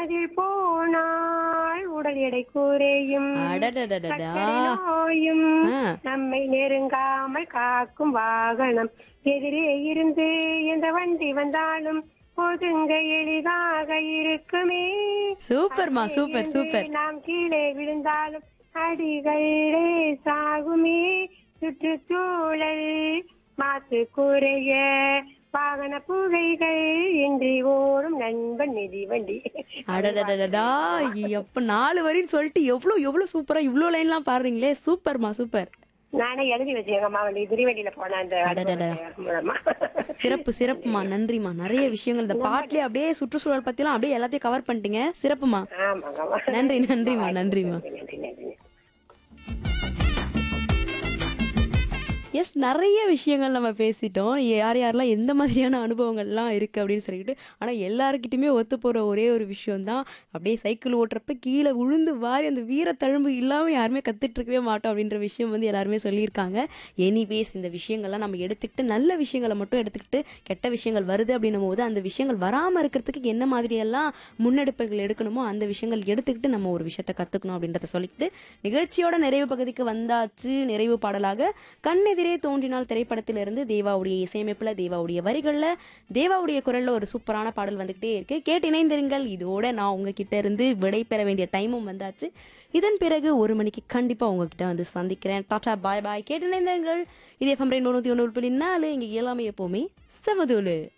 அதில் போனால் உடல் எடை குறையும் அடடடடடா. சர்க்கரை நோயும் ஆ. நம்மை நெருங்காமல் காக்கும் வாகனம் எதிரே இருந்து எந்த வண்டி வந்தாலும் ஒதுங்க எளிதாக இருக்குமே சூப்பர்மா சூப்பர் இருந்து சூப்பர் நாம் கீழே விழுந்தாலும் அடிகளே சாகுமே சுற்றுச்சூழல் மாசு குறைய வாகன புகைகள் இன்றி ஓடும் நண்பன் மிதி வண்டி அடடடடடா எப்ப நாலு வரின்னு சொல்லிட்டு எவ்வளவு எவ்வளவு சூப்பரா இவ்ளோ லைன்லாம் பாடுறீங்களே சூப்பர்மா சூப்பர் நானே எழுதி வச்சிருக்கேன் அம்மா வண்டி திரிவண்டியில போன அந்த அடடடா. மூலமா சிறப்பு சிறப்புமா நன்றிமா நிறைய விஷயங்கள் இந்த பாட்டிலே அப்படியே சுற்றுச்சூழல் பத்திலாம் அப்படியே எல்லாத்தையும் கவர் பண்ணிட்டீங்க சிறப்புமா ஆமாங்க ஆமா. நன்றி நன்றிமா நன்றிமா நன்றி நன்றி நன்றி எஸ் நிறைய விஷயங்கள் நம்ம பேசிட்டோம் யார் யாரெல்லாம் எந்த மாதிரியான அனுபவங்கள்லாம் இருக்குது அப்படின்னு சொல்லிட்டு ஆனால் எல்லாருக்கிட்டையுமே ஒத்து போகிற ஒரே ஒரு விஷயம் தான் அப்படியே சைக்கிள் ஓட்டுறப்ப கீழே விழுந்து வாரி அந்த வீரத்தழும்பு இல்லாமல் யாருமே கற்றுட்டு இருக்கவே மாட்டோம் அப்படின்ற விஷயம் வந்து எல்லாருமே சொல்லியிருக்காங்க எனிவேஸ் இந்த விஷயங்கள்லாம் நம்ம எடுத்துக்கிட்டு நல்ல விஷயங்களை மட்டும் எடுத்துக்கிட்டு கெட்ட விஷயங்கள் வருது அப்படின்னும் போது அந்த விஷயங்கள் வராமல் இருக்கிறதுக்கு என்ன மாதிரியெல்லாம் முன்னெடுப்புகள் எடுக்கணுமோ அந்த விஷயங்கள் எடுத்துக்கிட்டு நம்ம ஒரு விஷயத்தை கற்றுக்கணும் அப்படின்றத சொல்லிட்டு நிகழ்ச்சியோட நிறைவு பகுதிக்கு வந்தாச்சு நிறைவு பாடலாக கண்ணெதிரே தோன்றினால் திரைப்படத்திலிருந்து தேவாவுடைய இசையமைப்புல தேவாவுடைய வரிகள்ல தேவாவுடைய குரல்ல ஒரு சூப்பரான பாடல் வந்துகிட்டே இருக்கு கேட்டு இணைந்திருங்கள் இதோட நான் உங்ககிட்ட இருந்து விடை பெற வேண்டிய டைமும் வந்தாச்சு இதன் பிறகு ஒரு மணிக்கு கண்டிப்பா உங்ககிட்ட வந்து சந்திக்கிறேன் டாடா பாய் பாய் கேட்டு இணைந்திருங்கள் இது எஃப்எம் ரெண்டு நூற்றி ஒன்று புள்ளி நாலு இங்க எல்லாமே எப்பவுமே சமதூளு